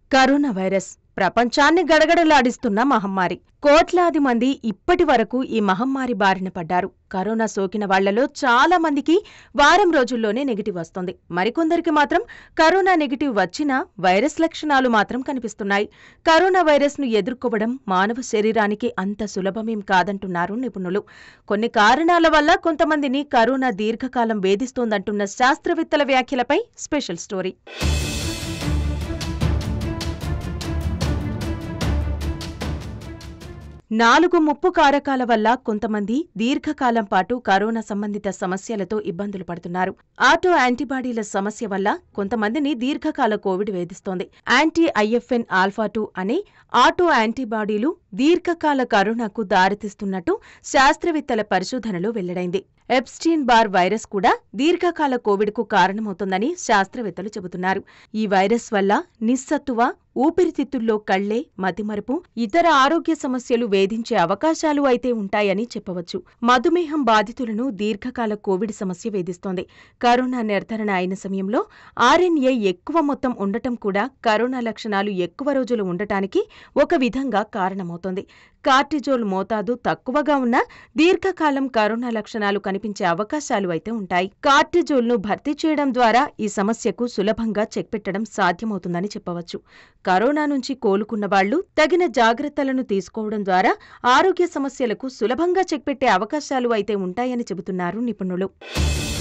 corona virus ప్రపంచాన్ని గడగడలాడిస్తున్న మహమ్మారి కోట్లాది మంది ఇప్పటి వరకు ఈ మహమ్మారి బారిన పడ్డారు కరోనా సోకిన వాళ్లలో చాలా మందికి వారం రోజుల్లోనే నెగిటివ్ వస్తుంది మరికొందరికి మాత్రం కరోనా నెగిటివ్ వచ్చినా వైరస్ లక్షణాలు మాత్రం కనిపిస్తున్నాయి కరోనా వైరస్ ను ఎదుర్కోవడం మానవ శరీరానికి అంత సులభమేం కాదంటున్నారు నిపుణులు కొన్ని కారణాల వల్ల కొంతమందిని కరోనా దీర్ఘకాలం వేధిస్తోందంటున్న శాస్త్రవేత్తల వ్యాఖ్యలపై స్పెషల్ స్టోరీ నాలుగు ముప్పు కారకాల వల్ల కొంతమంది దీర్ఘకాలం పాటు కరోనా సంబంధిత సమస్యలతో ఇబ్బందులు పడుతున్నారు ఆటో యాంటీబాడీల సమస్య వల్ల కొంతమందిని దీర్ఘకాల కోవిడ్ వేధిస్తోంది యాంటీ ఐఎఫ్ఎన్ ఆల్ఫా టూ అనే ఆటో యాంటీబాడీలు దీర్ఘకాల కరోనాకు దారితీస్తున్నట్టు శాస్త్రవేత్తల పరిశోధనలో వెల్లడైంది ఎప్స్టీన్ బార్ వైరస్ కూడా దీర్ఘకాల కోవిడ్కు కారణమవుతుందని శాస్త్రవేత్తలు చెబుతున్నారు ఈ వైరస్ వల్ల నిస్సత్తువ ఊపిరితిత్తుల్లో కళ్లే మతిమరుపు ఇతర ఆరోగ్య సమస్యలు వేధించే అవకాశాలు అయితే ఉంటాయని చెప్పవచ్చు మధుమేహం బాధితులను దీర్ఘకాల కోవిడ్ సమస్య వేధిస్తోంది కరోనా నిర్ధారణ అయిన సమయంలో ఆర్ఎన్ఏ ఎక్కువ మొత్తం ఉండటం కూడా కరోనా లక్షణాలు ఎక్కువ రోజులు ఉండటానికి ఒక విధంగా కారణమవుతోంది కార్టిజోల్ మోతాదు తక్కువగా ఉన్న దీర్ఘకాలం కరోనా లక్షణాలు కనిపించే అవకాశాలు అయితే ఉంటాయి కార్టిజోల్ను భర్తీ చేయడం ద్వారా ఈ సమస్యకు సులభంగా చెక్ పెట్టడం సాధ్యమవుతుందని చెప్పవచ్చు కరోనా నుంచి కోలుకున్న వాళ్లు తగిన జాగ్రత్తలను తీసుకోవడం ద్వారా ఆరోగ్య సమస్యలకు సులభంగా చెక్ పెట్టే అవకాశాలు అయితే ఉంటాయని చెబుతున్నారు నిపుణులు